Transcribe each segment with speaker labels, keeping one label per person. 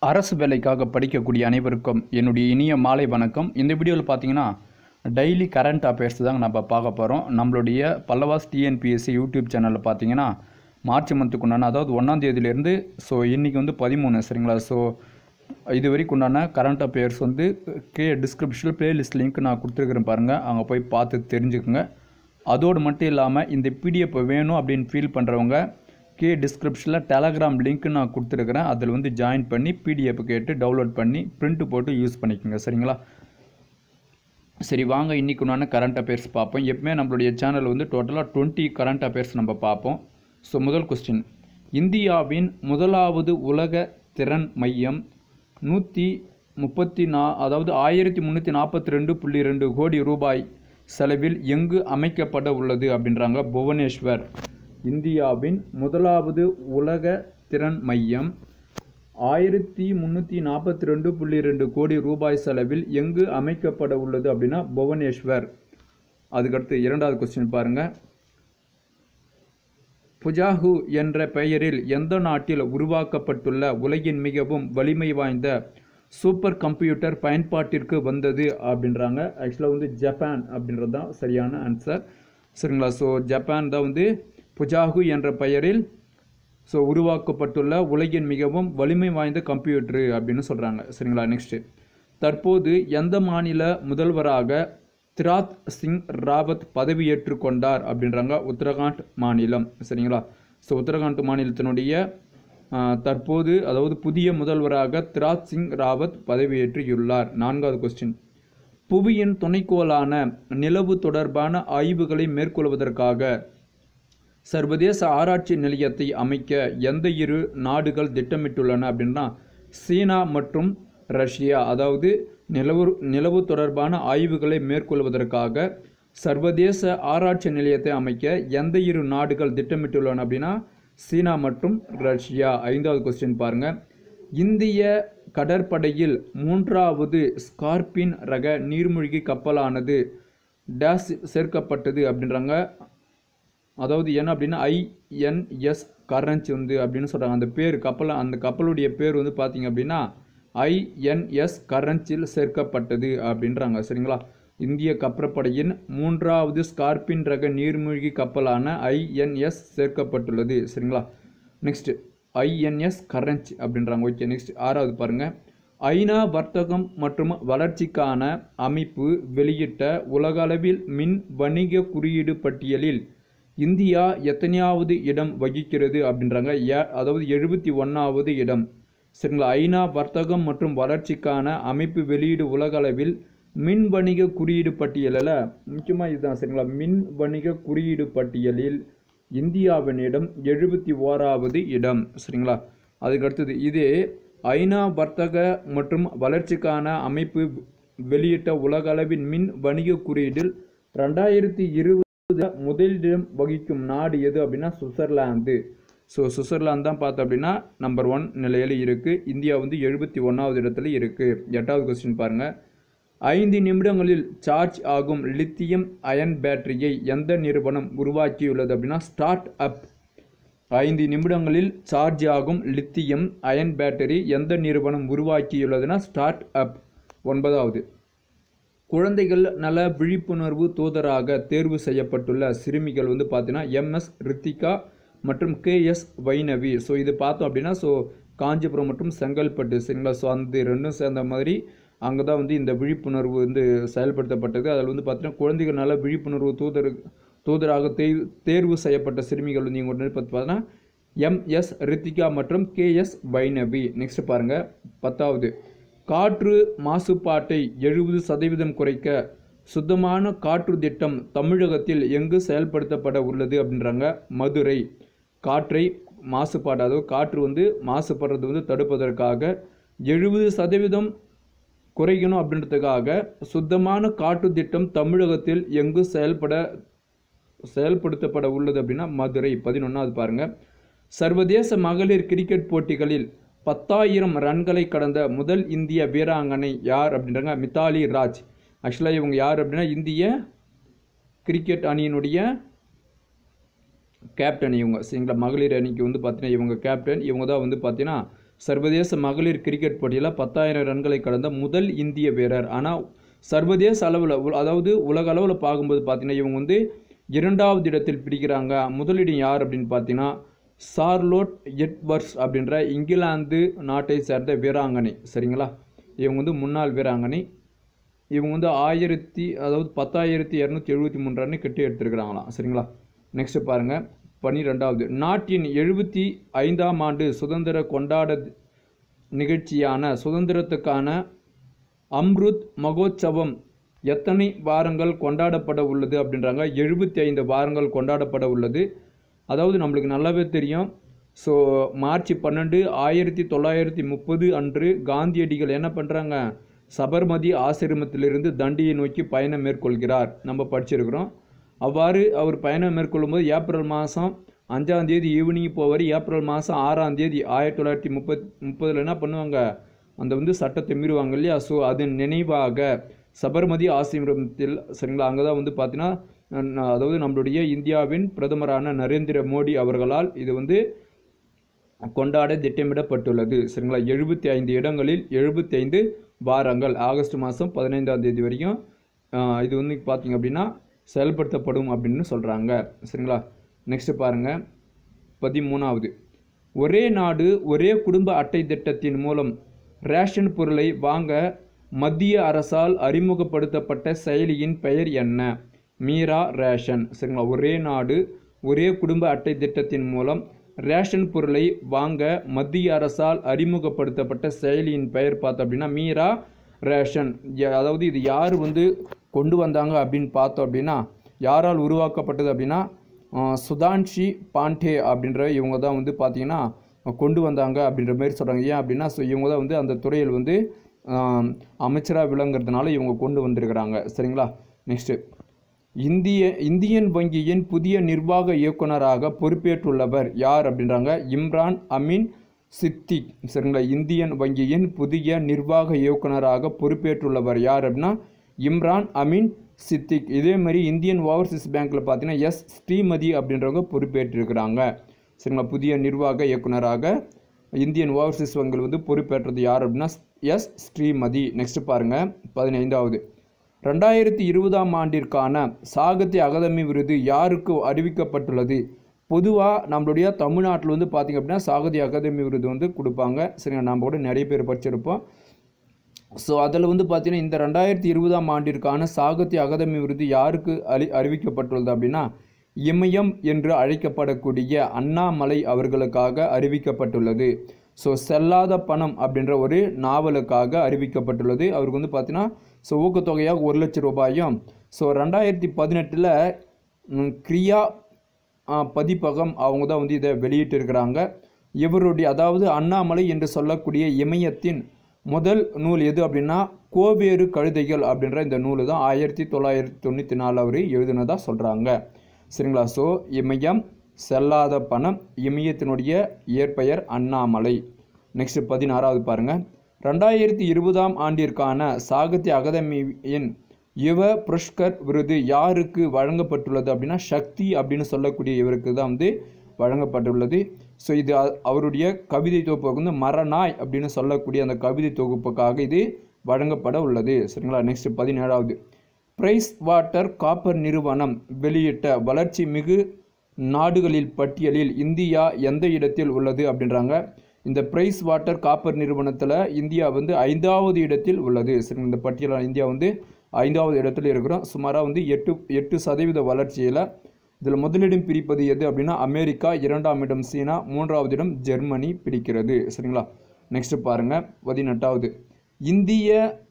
Speaker 1: அரசு வேலைக்காக படிக்கக்கூடிய அனைவருக்கும் என்னுடைய இனிய மாலை வணக்கம் இந்த வீடியோவில் பார்த்தீங்கன்னா டெய்லி கரண்ட் அஃபேர்ஸ் தாங்க நம்ம பார்க்க போகிறோம் நம்மளுடைய பல்லவாஸ் டிஎன்பிஎஸ்சி யூடியூப் சேனலில் பார்த்தீங்கன்னா மார்ச் மந்த்துக்கு உண்டான அதாவது ஒன்றாம் தேதியிலேருந்து ஸோ இன்றைக்கி வந்து பதிமூணு சரிங்களா ஸோ இது வரைக்கும் உண்டான கரண்ட் அஃபேர்ஸ் வந்து கே டிஸ்கிரிப்ஷனில் பிளேலிஸ்ட் லிங்க் நான் கொடுத்துருக்குறேன் பாருங்கள் அங்கே போய் பார்த்து தெரிஞ்சுக்குங்க அதோடு மட்டும் இல்லாமல் இந்த பிடிஎஃப் வேணும் அப்படின்னு ஃபீல் பண்ணுறவங்க கே டிஸ்கிரிப்ஷனில் டெலகிராம் லிங்க் நான் கொடுத்துருக்குறேன் அதில் வந்து ஜாயின் பண்ணி பிடிஎஃப் கேட்டு டவுன்லோட் பண்ணி பிரிண்ட் போட்டு யூஸ் பண்ணிக்கோங்க சரிங்களா சரி வாங்க இன்றைக்கு உண்டான கரண்ட் அஃபேர்ஸ் பார்ப்போம் எப்பவுமே நம்மளுடைய சேனல் வந்து டோட்டலாக டுவெண்ட்டி கரண்ட் அஃபேர்ஸ் நம்ம பார்ப்போம் ஸோ முதல் கொஸ்டின் இந்தியாவின் முதலாவது உலக திறன் மையம் நூற்றி முப்பத்தி நா அதாவது ஆயிரத்தி முந்நூற்றி நாற்பத்தி ரெண்டு புள்ளி ரெண்டு கோடி ரூபாய் செலவில் எங்கு அமைக்கப்பட உள்ளது அப்படின்றாங்க புவனேஸ்வர் இந்தியாவின் முதலாவது உலக திறன் மையம் ஆயிரத்தி முந்நூற்றி நாற்பத்தி ரெண்டு புள்ளி ரெண்டு கோடி ரூபாய் செலவில் எங்கு அமைக்கப்பட உள்ளது அப்படின்னா புவனேஸ்வர் அதுக்கடுத்து இரண்டாவது கொஸ்டின் பாருங்கள் புஜாஹு என்ற பெயரில் எந்த நாட்டில் உருவாக்கப்பட்டுள்ள உலகின் மிகவும் வலிமை வாய்ந்த சூப்பர் கம்ப்யூட்டர் பயன்பாட்டிற்கு வந்தது அப்படின்றாங்க ஆக்சுவலாக வந்து ஜப்பான் அப்படின்றது தான் சரியான ஆன்சர் சரிங்களா ஸோ ஜப்பான் தான் வந்து புஜாகு என்ற பெயரில் ஸோ உருவாக்கப்பட்டுள்ள உலகின் மிகவும் வலிமை வாய்ந்த கம்ப்யூட்டரு அப்படின்னு சொல்கிறாங்க சரிங்களா நெக்ஸ்ட்டு தற்போது எந்த மாநில முதல்வராக திராத் சிங் ராவத் பதவியேற்று கொண்டார் அப்படின்றாங்க உத்தரகாண்ட் மாநிலம் சரிங்களா ஸோ உத்தரகாண்ட் மாநிலத்தினுடைய தற்போது அதாவது புதிய முதல்வராக திராத் சிங் ராவத் பதவியேற்றியுள்ளார் நான்காவது கொஸ்டின் புவியின் துணைக்கோளான நிலவு தொடர்பான ஆய்வுகளை மேற்கொள்வதற்காக சர்வதேச ஆராய்ச்சி நிலையத்தை அமைக்க எந்த இரு நாடுகள் திட்டமிட்டுள்ளன அப்படின்னா சீனா மற்றும் ரஷ்யா அதாவது நிலவு நிலவு தொடர்பான ஆய்வுகளை மேற்கொள்வதற்காக சர்வதேச ஆராய்ச்சி நிலையத்தை அமைக்க எந்த இரு நாடுகள் திட்டமிட்டுள்ளன அப்படின்னா சீனா மற்றும் ரஷ்யா ஐந்தாவது கொஸ்டின் பாருங்க இந்திய கடற்படையில் மூன்றாவது ஸ்கார்பின் ரக நீர்மூழ்கி கப்பலானது டேஸ் சேர்க்கப்பட்டது அப்படின்றாங்க அதாவது என்ன அப்படின்னா ஐஎன்எஸ் கரன்ச் வந்து அப்படின்னு சொல்கிறாங்க அந்த பேர் கப்பல் அந்த கப்பலுடைய பேர் வந்து பார்த்தீங்க அப்படின்னா ஐஎன்எஸ் கரன்ச்சில் சேர்க்கப்பட்டது அப்படின்றாங்க சரிங்களா இந்திய கப்பற்படையின் மூன்றாவது ஸ்கார்பின் ரக நீர்மூழ்கி கப்பலான ஐஎன்எஸ் சேர்க்கப்பட்டுள்ளது சரிங்களா நெக்ஸ்ட் ஐஎன்எஸ் கரன்ச் அப்படின்றாங்க ஓகே நெக்ஸ்ட் ஆறாவது பாருங்கள் ஐநா வர்த்தகம் மற்றும் வளர்ச்சிக்கான அமைப்பு வெளியிட்ட உலகளவில் மின் வணிக குறியீடு பட்டியலில் இந்தியா எத்தனையாவது இடம் வகிக்கிறது அப்படின்றாங்க ஏ அதாவது எழுபத்தி ஒன்றாவது இடம் சரிங்களா ஐநா வர்த்தகம் மற்றும் வளர்ச்சிக்கான அமைப்பு வெளியீடு உலகளவில் மின் வணிக குறியீடு பட்டியலில் முக்கியமாக இதுதான் சரிங்களா மின் வணிக குறியீடு பட்டியலில் இந்தியாவினிடம் எழுபத்தி ஓராவது இடம் சரிங்களா அதுக்கு அடுத்தது இதே ஐநா வர்த்தக மற்றும் வளர்ச்சிக்கான அமைப்பு வெளியிட்ட உலகளவின் மின் வணிக குறியீடில் ரெண்டாயிரத்தி இருபது முதலிடம் வகிக்கும் நாடு எது அப்படின்னா சுவிட்சர்லாந்து ஸோ சுவிட்சர்லாந்து தான் பார்த்தோம் அப்படின்னா நம்பர் ஒன் நிலையில் இருக்குது இந்தியா வந்து எழுபத்தி ஒன்றாவது இடத்துல இருக்குது எட்டாவது கொஸ்டின் பாருங்கள் ஐந்து நிமிடங்களில் சார்ஜ் ஆகும் லித்தியம் அயன் பேட்டரியை எந்த நிறுவனம் உருவாக்கியுள்ளது அப்படின்னா ஸ்டார்ட் அப் ஐந்து நிமிடங்களில் சார்ஜ் ஆகும் லித்தியம் அயன் பேட்டரி எந்த நிறுவனம் உருவாக்கியுள்ளதுன்னா ஸ்டார்ட் அப் ஒன்பதாவது குழந்தைகள் நல விழிப்புணர்வு தூதராக தேர்வு செய்யப்பட்டுள்ள சிறுமிகள் வந்து பார்த்தீங்கன்னா எம்எஸ் ரித்திகா மற்றும் கேஎஸ் வைணவி ஸோ இது பார்த்தோம் அப்படின்னா ஸோ காஞ்சிபுரம் மற்றும் செங்கல்பட்டு சரிங்களா ஸோ அந்த ரெண்டும் சேர்ந்த மாதிரி அங்கே தான் வந்து இந்த விழிப்புணர்வு வந்து செயல்படுத்தப்பட்டது அதில் வந்து பார்த்தீங்கன்னா குழந்தைகள் நல விழிப்புணர்வு தூதர் தூதராக தேர்வு தேர்வு செய்யப்பட்ட சிறுமிகள் வந்து இங்கே பார்த்து பார்த்தீங்கன்னா எம்எஸ் ரித்திகா மற்றும் கேஎஸ் வைணவி நெக்ஸ்ட் பாருங்கள் பத்தாவது காற்று மாசுபாட்டை எழுபது சதவீதம் குறைக்க சுத்தமான காற்று திட்டம் தமிழகத்தில் எங்கு செயல்படுத்தப்பட உள்ளது அப்படின்றாங்க மதுரை காற்றை மாசுபாடு அதாவது காற்று வந்து மாசுபடுறது வந்து தடுப்பதற்காக எழுபது சதவீதம் குறைக்கணும் அப்படின்றதுக்காக சுத்தமான காற்று திட்டம் தமிழகத்தில் எங்கு செயல்பட செயல்படுத்தப்பட உள்ளது அப்படின்னா மதுரை பதினொன்றாவது பாருங்கள் சர்வதேச மகளிர் கிரிக்கெட் போட்டிகளில் பத்தாயிரம் ரன்களை கடந்த முதல் இந்திய வீராங்கனை யார் அப்படின்றாங்க மித்தாலி ராஜ் ஆக்சுவலாக இவங்க யார் அப்படின்னா இந்திய கிரிக்கெட் அணியினுடைய கேப்டன் இவங்க சரிங்களா மகளிர் அணிக்கு வந்து பார்த்தீங்கன்னா இவங்க கேப்டன் இவங்க தான் வந்து பார்த்தீங்கன்னா சர்வதேச மகளிர் கிரிக்கெட் போட்டியில் பத்தாயிரம் ரன்களை கடந்த முதல் இந்திய வீரர் ஆனால் சர்வதேச அளவில் அதாவது உலக அளவில் பார்க்கும்போது பார்த்தீங்கன்னா இவங்க வந்து இரண்டாவது இடத்தில் பிடிக்கிறாங்க முதலிடம் யார் அப்படின்னு பார்த்தீங்கன்னா சார்லோட் எட்வர்ஸ் அப்படின்ற இங்கிலாந்து நாட்டை சேர்ந்த வீராங்கனை சரிங்களா இவங்க வந்து முன்னாள் வீராங்கனை இவங்க வந்து ஆயிரத்தி அதாவது பத்தாயிரத்தி இரநூத்தி எழுபத்தி மூணு ரன்னு கட்டி எடுத்திருக்கிறாங்களாம் சரிங்களா நெக்ஸ்ட் பாருங்க பன்னிரெண்டாவது நாட்டின் எழுபத்தி ஐந்தாம் ஆண்டு சுதந்திர கொண்டாட நிகழ்ச்சியான சுதந்திரத்துக்கான அம்ருத் மகோத்சவம் எத்தனை வாரங்கள் கொண்டாடப்பட உள்ளது அப்படின்றாங்க எழுபத்தி ஐந்து வாரங்கள் கொண்டாடப்பட உள்ளது அதாவது நம்மளுக்கு நல்லாவே தெரியும் ஸோ மார்ச் பன்னெண்டு ஆயிரத்தி தொள்ளாயிரத்தி முப்பது அன்று காந்தியடிகள் என்ன பண்ணுறாங்க சபர்மதி ஆசிரமத்திலிருந்து தண்டியை நோக்கி பயணம் மேற்கொள்கிறார் நம்ம படிச்சிருக்கிறோம் அவ்வாறு அவர் பயணம் மேற்கொள்ளும்போது ஏப்ரல் மாதம் அஞ்சாம் தேதி ஈவினிங் போவார் ஏப்ரல் மாதம் ஆறாம் தேதி ஆயிரத்தி தொள்ளாயிரத்தி முப்பத் முப்பதில் என்ன பண்ணுவாங்க அந்த வந்து சட்டத்தை மீறுவாங்க இல்லையா ஸோ அதன் நினைவாக சபர்மதி ஆசிரமத்தில் சரிங்களா அங்கே தான் வந்து பார்த்தீங்கன்னா ந- அதாவது நம்மளுடைய இந்தியாவின் பிரதமரான நரேந்திர மோடி அவர்களால் இது வந்து கொண்டாட திட்டமிடப்பட்டுள்ளது சரிங்களா எழுபத்தி ஐந்து இடங்களில் எழுபத்தி ஐந்து வாரங்கள் ஆகஸ்ட் மாதம் பதினைந்தாம் தேதி வரைக்கும் ஆஹ், இது வந்து பார்த்தீங்க அப்படின்னா செயல்படுத்தப்படும் அப்படின்னு சொல்கிறாங்க சரிங்களா நெக்ஸ்ட் பாருங்கள் பதிமூணாவது ஒரே நாடு ஒரே குடும்ப அட்டை திட்டத்தின் மூலம் ரேஷன் பொருளை வாங்க மத்திய அரசால் அறிமுகப்படுத்தப்பட்ட செயலியின் பெயர் என்ன மீரா ரேஷன் சரிங்களா ஒரே நாடு ஒரே குடும்ப அட்டை திட்டத்தின் மூலம் ரேஷன் பொருளை வாங்க மத்திய அரசால் அறிமுகப்படுத்தப்பட்ட செயலியின் பெயர் பார்த்தோம் அப்படின்னா மீரா ரேஷன் ய- அதாவது இது யார் வந்து கொண்டு வந்தாங்க அப்படின்னு பார்த்தோம் அப்படின்னா யாரால் உருவாக்கப்பட்டது அப்படின்னா ஆஹ் சுதான்ஷி பாண்டே அப்படின்ற இவங்க தான் வந்து பார்த்தீங்கன்னா கொண்டு வந்தாங்க அப்படின்ற மாதிரி சொல்கிறாங்க ஏன் அப்படின்னா ஸோ இவங்க தான் வந்து அந்த துறையில் வந்து அமைச்சராக விளங்குறதுனால இவங்க கொண்டு வந்திருக்கிறாங்க சரிங்களா நெக்ஸ்ட்டு இந்திய இந்தியன் வங்கியின் புதிய நிர்வாக இயக்குனராக பொறுப்பேற்றுள்ளவர் யார் அப்படின்றாங்க இம்ரான் அமீன் சித்திக் சரிங்களா இந்தியன் வங்கியின் புதிய நிர்வாக இயக்குனராக பொறுப்பேற்றுள்ளவர் யார் அப்படின்னா இம்ரான் அமீன் சித்திக் இதே மாதிரி இந்தியன் ஓவர்சீஸ் பேங்க்கில் பார்த்தீங்கன்னா எஸ் ஸ்ரீமதி அப்படின்றவங்க பொறுப்பேற்றிருக்கிறாங்க சரிங்களா புதிய நிர்வாக இயக்குனராக இந்தியன் ஓவர்சீஸ் வங்கியில் வந்து பொறுப்பேற்றது யார் அப்படின்னா எஸ் ஸ்ரீமதி நெக்ஸ்ட் பாருங்க பதினைந்தாவது ரெண்டாயிரத்தி இருபதாம் ஆண்டிற்கான சாகித்ய அகாதமி விருது யாருக்கு அறிவிக்கப்பட்டுள்ளது பொதுவாக நம்மளுடைய தமிழ்நாட்டில் வந்து பார்த்திங்க அப்படின்னா சாகித்ய அகாதமி விருது வந்து கொடுப்பாங்க சரிங்களா நம்ம கூட நிறைய பேர் படிச்சிருப்போம் ஸோ அதில் வந்து பார்த்தீங்கன்னா இந்த ரெண்டாயிரத்தி இருபதாம் ஆண்டிற்கான சாகித்ய அகாதமி விருது யாருக்கு அறி அறிவிக்கப்பட்டுள்ளது அப்படின்னா இமயம் என்று அழைக்கப்படக்கூடிய அண்ணாமலை அவர்களுக்காக அறிவிக்கப்பட்டுள்ளது ஸோ செல்லாத பணம் அப்படின்ற ஒரு நாவலுக்காக அறிவிக்கப்பட்டுள்ளது அவருக்கு வந்து பார்த்தீங்கன்னா ஸோ ஊக்கத்தொகையாக ஒரு லட்சம் ரூபாயும் ஸோ ரெண்டாயிரத்தி பதினெட்டில் கிரியா ஆ, பதிப்பகம் அவங்க தான் வந்து இதை வெளியிட்டிருக்கிறாங்க இவருடைய அதாவது அண்ணாமலை என்று சொல்லக்கூடிய இமயத்தின் முதல் நூல் எது அப்படின்னா கோவேறு கழுதைகள் அப்படின்ற இந்த நூல் தான் ஆயிரத்தி தொள்ளாயிரத்தி தொண்ணூற்றி நாலு அவர் எழுதுனதா சொல்கிறாங்க சரிங்களா ஸோ இமயம் செல்லாத பணம் இமயத்தினுடைய இயற்பெயர் அண்ணாமலை நெக்ஸ்ட் பதினாறாவது பாருங்க ரெண்டாயிரத்தி இருபதாம் ஆண்டிற்கான சாகித்ய அகாதமியின் யுவ புரஸ்கர் விருது யாருக்கு வழங்கப்பட்டுள்ளது அப்படின்னா சக்தி அப்படின்னு சொல்லக்கூடிய இவருக்கு தான் வந்து வழங்கப்பட்டுள்ளது ஸோ இது அ- அவருடைய கவிதை தொகுப்பு வந்து மரநாய் அப்படின்னு சொல்லக்கூடிய அந்த கவிதை தொகுப்புக்காக இது வழங்கப்பட உள்ளது சரிங்களா நெக்ஸ்ட் பதினேழாவது பிரைஸ் வாட்டர் காப்பர் நிறுவனம் வெளியிட்ட வளர்ச்சி மிகு நாடுகளில் பட்டியலில் இந்தியா எந்த இடத்தில் உள்ளது அப்படின்றாங்க இந்த பிரைஸ் வாட்டர் காப்பர் நிறுவனத்தில் இந்தியா வந்து ஐந்தாவது இடத்தில் உள்ளது சரி இந்த பட்டியலில் இந்தியா வந்து ஐந்தாவது இடத்துல இருக்கிறோம் சுமாராக வந்து எட்டு எட்டு சதவீத வளர்ச்சியில் இதில் முதலிடம் பிரிப்பது எது அப்படின்னா அமெரிக்கா இரண்டாம் இடம் சீனா மூன்றாவது இடம் ஜெர்மனி பிடிக்கிறது சரிங்களா நெக்ஸ்ட் பாருங்க பதினெட்டாவது இந்திய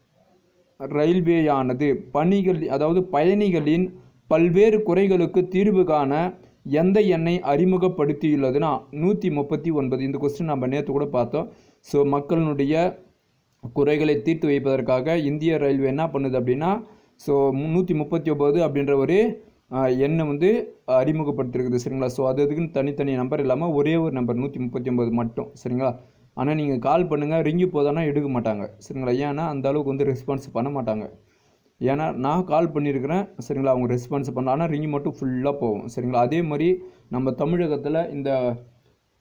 Speaker 1: ரயில்வேயானது பணிகள் அதாவது பயணிகளின் பல்வேறு குறைகளுக்கு தீர்வு காண எந்த எண்ணை அறிமுகப்படுத்தியுள்ளதுன்னா நூற்றி முப்பத்தி ஒன்பது இந்த கொஸ்டின் நம்ம நேற்று கூட பார்த்தோம் ஸோ மக்களினுடைய குறைகளை தீர்த்து வைப்பதற்காக இந்திய ரயில்வே என்ன பண்ணுது அப்படின்னா ஸோ நூற்றி முப்பத்தி ஒம்பது அப்படின்ற ஒரு ஆஹ், எண்ணை வந்து அறிமுகப்படுத்திருக்குது சரிங்களா ஸோ அது அதுக்குன்னு தனித்தனி நம்பர் இல்லாமல் ஒரே ஒரு நம்பர் நூற்றி முப்பத்தி ஒம்பது மட்டும் சரிங்களா ஆனால் நீங்கள் கால் பண்ணுங்கள் ரிங்கி போதானா எடுக்க மாட்டாங்க சரிங்களா ஏன்னா அந்த அளவுக்கு வந்து ரெஸ்பான்ஸ் பண்ண மாட்டாங்க ஏன்னா நான் கால் பண்ணியிருக்கிறேன் சரிங்களா அவங்க ரெஸ்பான்ஸ் பண்ணல ஆனால் ரிங்கி மட்டும் ஃபுல்லாக போகும் சரிங்களா அதே மாதிரி நம்ம தமிழகத்தில் இந்த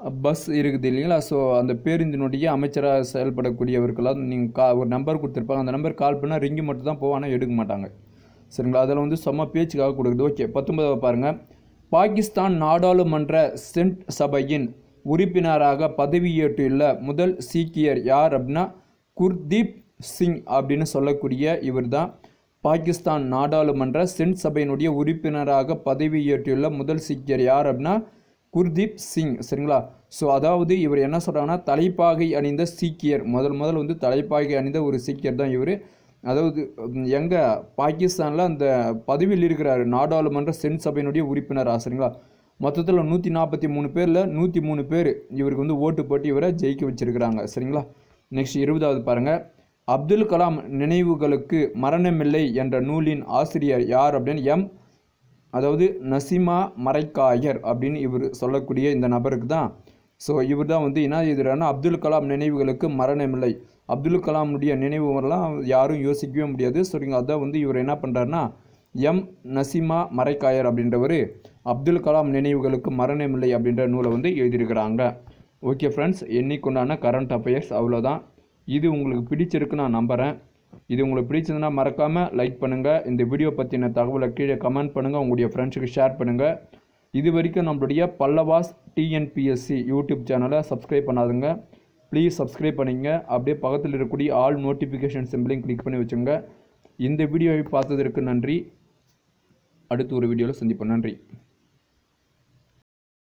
Speaker 1: பஸ் இருக்குது இல்லைங்களா ஸோ அந்த பேருந்தினுடைய அமைச்சராக செயல்படக்கூடியவர்களால் நீங்கள் கா ஒரு நம்பர் கொடுத்துருப்பாங்க அந்த நம்பர் கால் பண்ணால் ரிங்கி மட்டும் தான் போவோம் ஆனால் எடுக்க மாட்டாங்க சரிங்களா அதில் வந்து செம்ம பேச்சுக்காக கொடுக்குது ஓகே பத்தொன்பதாவது பாருங்கள் பாகிஸ்தான் நாடாளுமன்ற சென்ட் சபையின் உறுப்பினராக பதவியேற்றுள்ள முதல் சீக்கியர் யார் அப்படின்னா குர்தீப் சிங் அப்படின்னு சொல்லக்கூடிய இவர் தான் பாகிஸ்தான் நாடாளுமன்ற சென்ட் சபையினுடைய உறுப்பினராக பதவியேற்றுள்ள முதல் சீக்கியர் யார் அப்படின்னா குர்தீப் சிங் சரிங்களா ஸோ அதாவது இவர் என்ன சொல்கிறாங்கன்னா தலைப்பாகை அணிந்த சீக்கியர் முதல் முதல் வந்து தலைப்பாகை அணிந்த ஒரு சீக்கியர் தான் இவர் அதாவது எங்கே பாகிஸ்தானில் அந்த பதவியில் இருக்கிறாரு நாடாளுமன்ற சென்ட் சபையினுடைய உறுப்பினரா சரிங்களா மொத்தத்தில் நூற்றி நாற்பத்தி மூணு பேரில் நூற்றி மூணு பேர் இவருக்கு வந்து ஓட்டு போட்டு இவரை ஜெயிக்க வச்சிருக்கிறாங்க சரிங்களா நெக்ஸ்ட் இருபதாவது பாருங்கள் அப்துல் கலாம் நினைவுகளுக்கு மரணமில்லை என்ற நூலின் ஆசிரியர் யார் அப்படின்னு எம் அதாவது நசிமா மரைக்காயர் அப்படின்னு இவர் சொல்லக்கூடிய இந்த நபருக்கு தான் ஸோ இவர் தான் வந்து என்ன எழுதுறாருன்னா அப்துல் கலாம் நினைவுகளுக்கு மரணமில்லை அப்துல் கலாமுடைய நினைவுகள்லாம் யாரும் யோசிக்கவே முடியாது சரிங்க அதான் வந்து இவர் என்ன பண்ணுறாருன்னா எம் நசிமா மரைக்காயர் அப்படின்றவர் அப்துல் கலாம் நினைவுகளுக்கு மரணமில்லை அப்படின்ற நூலை வந்து எழுதியிருக்கிறாங்க ஓகே ஃப்ரெண்ட்ஸ் என்னைக்குண்டான கரண்ட் அஃபேர்ஸ் அவ்வளோதான் இது உங்களுக்கு பிடிச்சிருக்கு நான் நம்புகிறேன் இது உங்களுக்கு பிடிச்சதுன்னா மறக்காமல் லைக் பண்ணுங்கள் இந்த வீடியோ பற்றின தகவலை கீழே கமெண்ட் பண்ணுங்கள் உங்களுடைய ஃப்ரெண்ட்ஸுக்கு ஷேர் பண்ணுங்கள் இது வரைக்கும் நம்மளுடைய பல்லவாஸ் டிஎன்பிஎஸ்சி யூடியூப் சேனலை சப்ஸ்கிரைப் பண்ணாதுங்க ப்ளீஸ் சப்ஸ்கிரைப் பண்ணிங்க அப்படியே பக்கத்தில் இருக்கக்கூடிய ஆல் நோட்டிஃபிகேஷன் சிம்பிளையும் கிளிக் பண்ணி வச்சுங்க இந்த வீடியோவை பார்த்ததற்கு நன்றி அடுத்து ஒரு வீடியோவில் சந்திப்போம் நன்றி